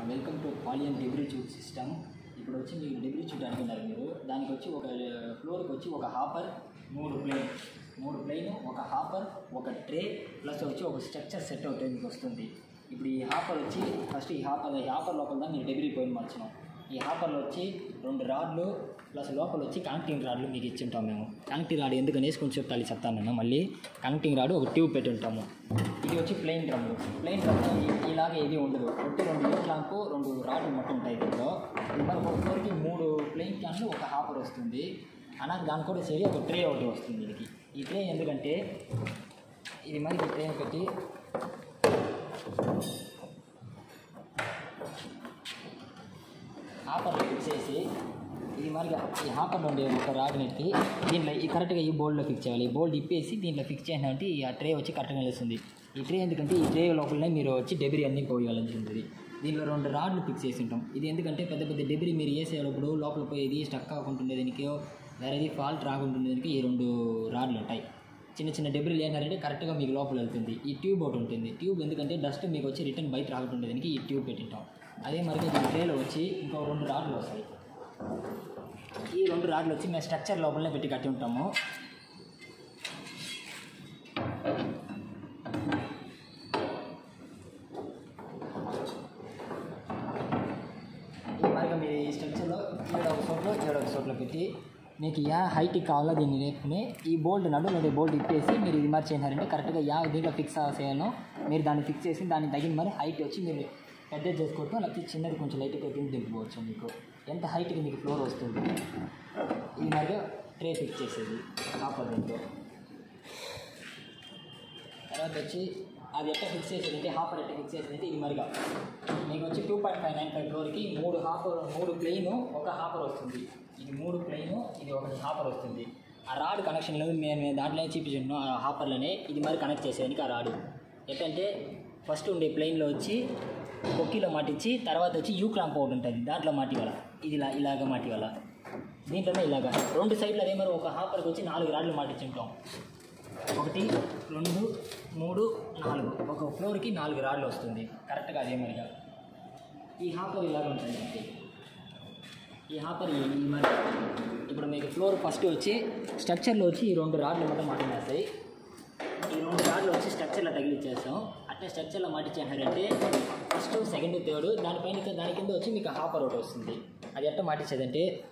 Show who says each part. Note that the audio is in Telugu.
Speaker 1: వెల్కమ్ టు పాలియన్ డెబ్రీ ట్యూబ్ సిస్టమ్ ఇప్పుడు వచ్చి మీరు డెబ్రీ ట్యూబ్ అనుకున్నారు మీరు దానికి వచ్చి ఒక ఫ్లోర్కి వచ్చి ఒక హాపర్ మూడు ప్లేన్ మూడు ప్లేన్ ఒక హాపర్ ఒక ట్రే ప్లస్ వచ్చి ఒక స్ట్రక్చర్ సెట్ అవుతుంది మీకు వస్తుంది ఇప్పుడు ఈ హాపర్ వచ్చి ఫస్ట్ ఈ హాపర్ ఈ హాపర్ లోపల தான் మీరు డెబ్రీ పోయిన మార్చినాం ఈ హాపర్లో వచ్చి రెండు రాడ్లు ప్లస్ లోపల వచ్చి కనెక్టింగ్ రాడ్లు మీకు ఇచ్చింటాం మేము కనెక్టింగ్ రాడ్ ఎందుకు అనేసి కొంచెం చెప్తాను చెప్తాను నేను మళ్ళీ కనెక్టింగ్ రాడ్ ఒక ట్యూబ్ పెట్టి ఉంటాము ఇది వచ్చి ప్లెయిన్ డ్రమ్ ప్లెయిన్ డ్రమ్ ఇలాగే ఏది ఉండదు ఒకటి రెండు యూట్ ల్యాంపు రెండు రాడ్లు మొత్తం ఉంటాయి దీంట్లో ఇది మరి ఒక ఫ్లోర్కి మూడు ప్లెయిన్ క్యాన్లు ఒక హాపర్ వస్తుంది అలాగే దాని కూడా సరి ఒక ట్రే ఒకటి వస్తుంది దీనికి ఈ ట్రే ఎందుకంటే ఇది మరి ట్రే పెట్టి హాపర్లో ఫిక్స్ చేసి ఇది మరి ఈ హాపర్లో ఉండే ఒక రాడ్ని ఎత్తి దీంట్లో ఈ కరెక్ట్గా ఈ బోల్డ్లో ఫిక్స్ చేయాలి ఈ బోల్డ్ ఇప్పేసి దీంట్లో ఫిక్స్ చేయాలంటే ఈ ఆ ట్రే వచ్చి కరెక్ట్గా నిలుస్తుంది ఈ ట్రే ఎందుకంటే ఈ ట్రే లోపలనే మీరు వచ్చి డెబ్రీ అన్నీ పోయాలని ఉంటుంది దీనిలో రెండు రాడ్లు ఫిక్స్ చేసి ఉంటాం ఇది ఎందుకంటే పెద్ద పెద్ద డెబ్రీ మీరు వేసేటప్పుడు లోపల పోయేది స్టక్ కాకుంటుండే దీనికి వేరేది ఫాల్ట్ రాకుంటుండే దానికి ఈ రెండు రాడ్లు ఉంటాయి చిన్న చిన్న డెబ్రీలు ఏంటంటే కరెక్ట్గా మీకు లోపల వెళ్తుంది ఈ ట్యూబ్ ఒకటి ఉంటుంది ట్యూబ్ ఎందుకంటే డస్ట్ మీకు వచ్చి రిటర్న్ బయట రాకుంటుండే దానికి ఈ ట్యూబ్ పెట్టింటాం అదే మరి ఈ ట్రేలో వచ్చి ఇంకో రెండు రాడ్లు వస్తాయి ఈ రెండు రాడ్లు వచ్చి మేము స్ట్రక్చర్ లోపలనే పెట్టి కట్టి ఉంటాము ఈ మార్గం మీరు ఈ స్ట్రక్చర్లో ఏడో ఒక చోట్లో ఏడో ఒక చోట్లో పెట్టి మీకు యా హైట్కి కావాలో దీన్ని నేర్చుకుని ఈ బోల్ట్ నడుము ఉండే బోల్ట్ ఇప్పేసి మీరు ఇది మరి చేసినారంటే కరెక్ట్గా యా దీంట్లో ఫిక్స్ చేయాలో మీరు దాన్ని ఫిక్స్ చేసి దాన్ని తగిన మరి హైట్ వచ్చి మీరు పెద్దది చేసుకోవచ్చు లేకపోతే చిన్నది కొంచెం లైట్గా కింద దింపుకోవచ్చు మీకు ఎంత హైట్కి మీకు ఫ్లోర్ వస్తుంది ఇది మరి ట్రే ఫిక్స్ చేసేది కాపర్ దీంతో తర్వాత వచ్చి అది ఎట్లా ఫిక్స్ చేసేది అంటే హాఫర్ ఎట్లా ఫిక్స్ చేసేది అంటే ఇది మరిగా మీకు వచ్చి two point five nine five ఫ్లోర్కి మూడు హాఫర్ మూడు ప్లెయిన్ ఒక హాఫర్ వస్తుంది ఇది మూడు ప్లెయిన్ ఇది ఒకటి హాఫర్ వస్తుంది ఆ రాడ్ కనెక్షన్లో మేము మేము దాంట్లో చూపించాను ఆ హాఫర్లోనే ఇది మరి కనెక్ట్ చేసేదానికి ఆ రాడు ఎట్లంటే ఫస్ట్ ఉండే ప్లెయిన్లో వచ్చి కొక్కిలో మాటించి తర్వాత వచ్చి యూ క్లాంప్ ఒకటి ఉంటుంది దాంట్లో మాటి వల్ల ఇది ఇలా ఇలాగ మాటి వల్ల దీంట్లోనే ఇలాగ రెండు సైడ్లు అదే మరి ఒక హాఫర్కి వచ్చి నాలుగు రాడ్లు మాటించి ఉంటాం ఒకటి రెండు మూడు నాలుగు ఒక ఫ్లోర్కి నాలుగు రాడ్లు వస్తుంది కరెక్ట్గా అదే మరిగా ఈ హాపర్ ఇలాగ ఉంటుంది అంతే. ఈ హాపర్ ఈ ఈ మరి ఇప్పుడు మీకు ఫ్లోర్ ఫస్ట్ వచ్చి స్ట్రక్చర్లో వచ్చి ఈ రెండు రాడ్లు మొత్తం మాట్లాడేస్తాయి ఈ రెండు రాడ్లు వచ్చి స్ట్రక్చర్లో తగిలిచ్చేస్తాం అట్లా స్ట్రక్చర్లో మాటించారంటే ఫస్ట్ సెకండ్ థర్డ్ దానిపైన దాని కింద వచ్చి మీకు హాపర్ ఒకటి వస్తుంది అది ఎట్లా మాటించేదంటే